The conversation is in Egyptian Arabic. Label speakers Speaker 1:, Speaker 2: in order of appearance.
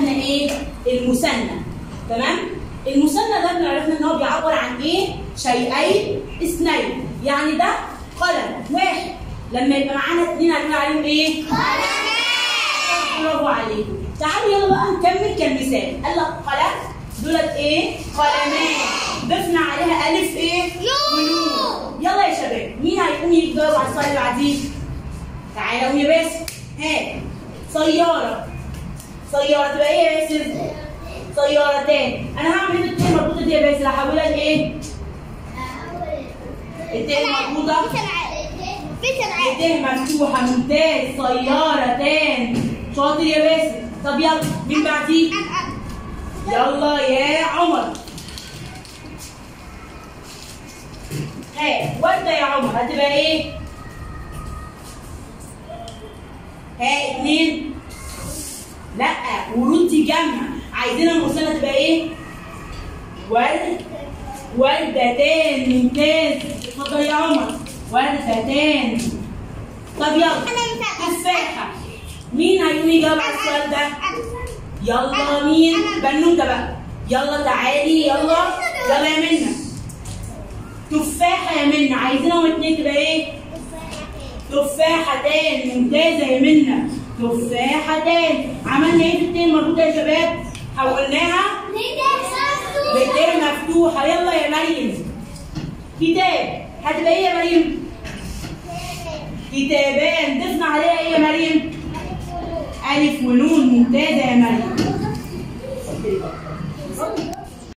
Speaker 1: خدنا ايه المثنى تمام المثنى ده احنا عرفنا ان هو بيعبر عن ايه شيئين اثنين يعني ده قلم واحد لما يبقى معانا اثنين هنقول عليهم ايه برافو عليكم تعالوا يلا بقى نكمل كالمثال قال لك قلم دولت ايه قلمان ضفنا عليها الف ايه ونون يلا يا شباب مين هيقوم يجاوب على السؤال اللي بعديه تعالى قوم يا باسم ها سيارة سيارة تبقى ايه يا باسم؟ سيارتان انا هعمل ايه التاء المربوطة دي يا باسم هحولها لايه؟ التاء المربوطة التاء مفتوحة ممتاز سيارتان شاطر يا باسم طب يلا مين بعديه؟ يلا يا عمر ها وردة يا عمر هتبقى ايه؟ ها اتنين لا ورود دي جمع عايزين المثنى تبقى ايه؟ ورد وردتان ممتاز اتفضل يا عمر وردتان طب يلا تفاحة مين هيقوم يجاوب على السؤال ده؟ يلا مين؟ بنوتة بقى يلا تعالي يلا يلا يا منى تفاحة يا منى عايزينهم اتنين تبقى ايه؟ تفاحتان ممتازة يا منى تفاحتان عملنا ايه في التين المربوطة يا شباب؟ حولناها لتين مفتوحة يلا يا مريم كتاب هتبقى ايه يا مريم؟ كتابان ضفنا عليها ايه يا مريم؟ ألف ونون ممتازة يا مريم